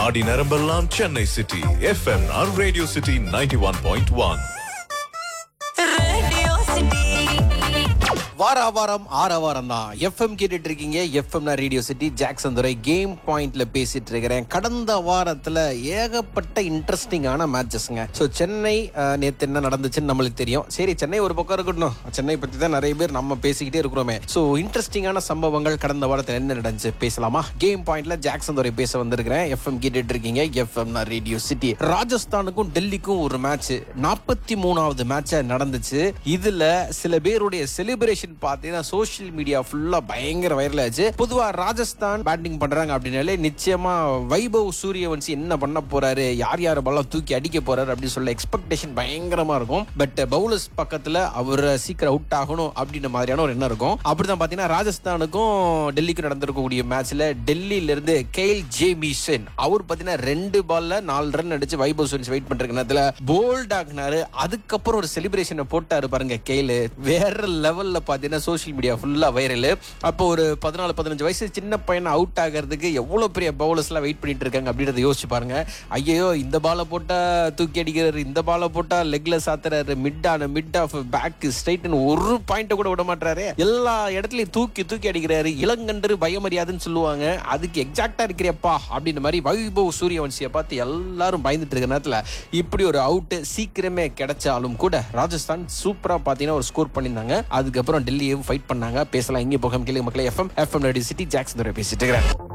நாடி நரம்பெல்லாம் சென்னை சிட்டி எஃப்எம்ஆர் radio city ninety one point one Radio City. வார வாரம் ஆற வாரம் தான் எஃப்எம் கேட்டுட்டு இருக்கீங்க FM radio city Jackson Durai game பாயிண்ட்ல பேசிட்டு இருக்கிறேன் கடந்த வாரத்துல ஏகப்பட்ட இன்ட்ரெஸ்டிங்கான மேட்சஸ்ங்க ஸோ சென்னை அஹ், நேத்து என்ன நடந்துச்சுன்னு நம்மளுக்கு தெரியும் சரி சென்னை ஒரு பக்கம் இருக்கட்டும் சென்னை பத்தி தான் நிறைய பேர் நம்ம பேசிக்கிட்டே இருக்கிறோமே ஸோ இன்ட்ரெஸ்டிங்கான சம்பவங்கள் கடந்த வாரத்தில் என்ன நடந்துச்சு பேசலாமா கேம் பாயிண்ட்ல ஜாக்சன் துறை பேச வந்திருக்கிறேன் எஃப்எம் கேட்டுட்டு இருக்கீங்க எஃப்எம் ரேடியோ சிட்டி ராஜஸ்தானுக்கும் டெல்லிக்கும் ஒரு மேட்ச் நாற்பத்தி மூணாவது மேட்ச் நடந்துச்சு இதுல சில பேருடைய செலிப்ரேஷன் பார்த்தீங்கன்னா சோஷியல் மீடியா ஃபுல்லா பயங்கர வைரல் ஆச்சு பொதுவா ராஜஸ்தான் பேட்டிங் பண்றாங்க அப்படின்னாலே நிச்சயமா வைபவ் சூரியவன்சி என்ன பண்ண போறாரு யார் யார் பால்லாம் தூக்கி அடிக்க போறாரு அப்படின்னு சொல்ல எக்ஸ்பெக்டேஷன் பயங்கரமா இருக்கும் பட் பவுலர்ஸ் பக்கத்துல அவர் சீக்கிரம் அவுட் ஆகணும் அப்படின்ற மாதிரியான ஒரு எண்ணம் இருக்கும் அப்படிதான் பாத்தீங்கன்னா ராஜஸ்தானுக்கும் டெல்லிக்கும் நடந்திருக்கக்கூடிய மேட்ச்ல டெல்லியில இருந்து கெயில் ஜேமிசன் அவர் பாத்தீங்கன்னா ரெண்டு பால்ல நாலு ரன் அடிச்சு வைபவ் சூரியன்ஸ் வெயிட் பண்ற நேரத்துல போல்ட் ஆகினாரு அதுக்கப்புறம் ஒரு செலிப்ரேஷனை போட்டாரு பாருங்க கெயில் வேற லெவல்ல பாத்தீங்கன்னா சோஷியல் மீடியா ஃபுல்லா வைரல் அப்போ ஒரு பதினாலு பதினஞ்சு வயசு சின்ன பையன் அவுட் ஆகிறதுக்கு எவ்வளவு பெரிய பவுலர்ஸ் எல்லாம் வெயிட் பண்ணிட்டு இருக்காங்க அப்படின்றத யோசிச்சு பாருங்க ஐயோ இந்த பாலை போட்டா தூக்கி அடிக்கிறாரு இந்த பாலை போட்டா லெக்ல சாத்துறாரு மிட் ஆன மிட் ஆஃப் பேக் ஸ்ட்ரைட்னு ஒரு பாயிண்ட கூட விட மாட்டாரு எல்லா இடத்துலயும் தூக்கி தூக்கி அடிக்கிறாரு இளங்கன்று பயமரியாதுன்னு சொல்லுவாங்க அதுக்கு எக்ஸாக்டா இருக்கிறப்பா அப்படின்ற மாதிரி வைபவ் சூரியவன்சியை பார்த்து எல்லாரும் பயந்துட்டு இருக்க நேரத்துல இப்படி ஒரு அவுட் சீக்கிரமே கிடைச்சாலும் கூட ராஜஸ்தான் சூப்பரா பாத்தீங்கன்னா ஒரு ஸ்கோர் பண்ணியிருந்தாங்க அதுக்கப்புறம் டெல்லியும் ஃபைட் பண்ணாங்க பேசலாம் இங்கே போக கேளுங்க மக்களே எஃப்எம் எஃப்எம் சிட்டி ஜாக்சன் பேசிட்டு இருக்கிறேன்